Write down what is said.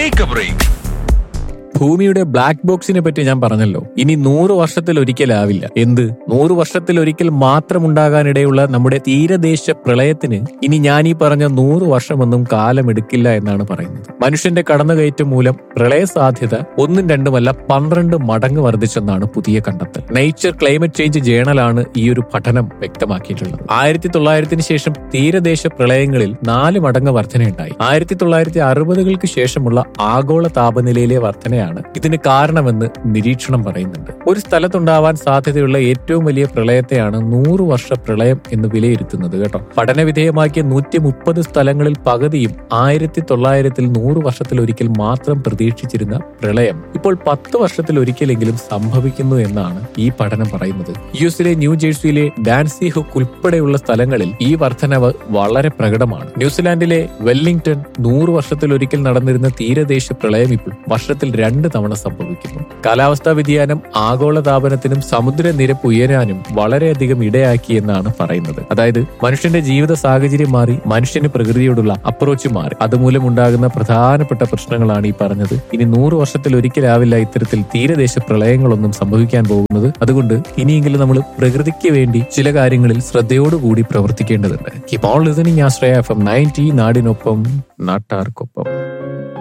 take a break ഭൂമിയുടെ black ബോക്സിനെ പറ്റി ഞാൻ പറഞ്ഞല്ലോ ഇനി നൂറ് വർഷത്തിൽ ഒരിക്കലാവില്ല എന്ത് നൂറ് വർഷത്തിൽ ഒരിക്കൽ മാത്രം ഉണ്ടാകാനിടയുള്ള നമ്മുടെ തീരദേശ പ്രളയത്തിന് ഇനി ഞാൻ ഈ പറഞ്ഞ നൂറ് വർഷമൊന്നും കാലമെടുക്കില്ല എന്നാണ് പറയുന്നത് മനുഷ്യന്റെ കടന്നുകയറ്റം മൂലം പ്രളയ സാധ്യത ഒന്നും രണ്ടുമല്ല പന്ത്രണ്ട് മടങ്ങ് വർദ്ധിച്ചെന്നാണ് പുതിയ കണ്ടെത്തൽ നേച്ചർ ക്ലൈമറ്റ് ചേഞ്ച് ജേണലാണ് ഈ ഒരു പഠനം വ്യക്തമാക്കിയിട്ടുള്ളത് ആയിരത്തി തൊള്ളായിരത്തിന് ശേഷം തീരദേശ പ്രളയങ്ങളിൽ നാല് മടങ്ങ് വർധനയുണ്ടായി ആയിരത്തി തൊള്ളായിരത്തി അറുപതുകൾക്ക് ശേഷമുള്ള ആഗോള താപനിലയിലെ വർധനയാണ് ഇതിന് കാരണമെന്ന് നിരീക്ഷണം പറയുന്നുണ്ട് ഒരു സ്ഥലത്തുണ്ടാവാൻ സാധ്യതയുള്ള ഏറ്റവും വലിയ പ്രളയത്തെയാണ് നൂറ് വർഷ പ്രളയം എന്ന് വിലയിരുത്തുന്നത് കേട്ടോ പഠന വിധേയമാക്കിയ നൂറ്റി മുപ്പത് സ്ഥലങ്ങളിൽ പകുതിയും ആയിരത്തി തൊള്ളായിരത്തിൽ നൂറ് വർഷത്തിൽ ഒരിക്കൽ മാത്രം പ്രതീക്ഷിച്ചിരുന്ന പ്രളയം ഇപ്പോൾ പത്ത് വർഷത്തിൽ ഒരിക്കലെങ്കിലും സംഭവിക്കുന്നു എന്നാണ് ഈ പഠനം പറയുന്നത് യു എസിലെ ന്യൂ ജേഴ്സിയിലെ ഡാൻസി ഹുക്ക് ഉൾപ്പെടെയുള്ള സ്ഥലങ്ങളിൽ ഈ വർധനവ് വളരെ പ്രകടമാണ് ന്യൂസിലാൻഡിലെ വെല്ലിംഗ്ടൺ നൂറ് വർഷത്തിൽ ഒരിക്കൽ നടന്നിരുന്ന തീരദേശ പ്രളയം ഇപ്പോൾ വർഷത്തിൽ രണ്ട് തവണ സംഭവിക്കുന്നു കാലാവസ്ഥാ വ്യതിയാനം ആഗോള താപനത്തിനും സമുദ്രനിരപ്പ് ഉയരാനും വളരെയധികം ഇടയാക്കിയെന്നാണ് പറയുന്നത് അതായത് മനുഷ്യന്റെ ജീവിത സാഹചര്യം മാറി മനുഷ്യന് പ്രകൃതിയോടുള്ള അപ്രോച്ച് മാറി അതുമൂലം ഉണ്ടാകുന്ന പ്രധാനപ്പെട്ട പ്രശ്നങ്ങളാണ് ഈ പറഞ്ഞത് ഇനി നൂറ് വർഷത്തിൽ ഒരിക്കലാവില്ല ഇത്തരത്തിൽ തീരദേശ പ്രളയങ്ങളൊന്നും സംഭവിക്കാൻ പോകുന്നത് അതുകൊണ്ട് ഇനിയെങ്കിലും നമ്മൾ പ്രകൃതിക്ക് വേണ്ടി ചില കാര്യങ്ങളിൽ ശ്രദ്ധയോടുകൂടി പ്രവർത്തിക്കേണ്ടതുണ്ട് ഇപ്പോൾ listening Ashraya F M ninety നാടിനൊപ്പം നാട്ടാർക്കൊപ്പം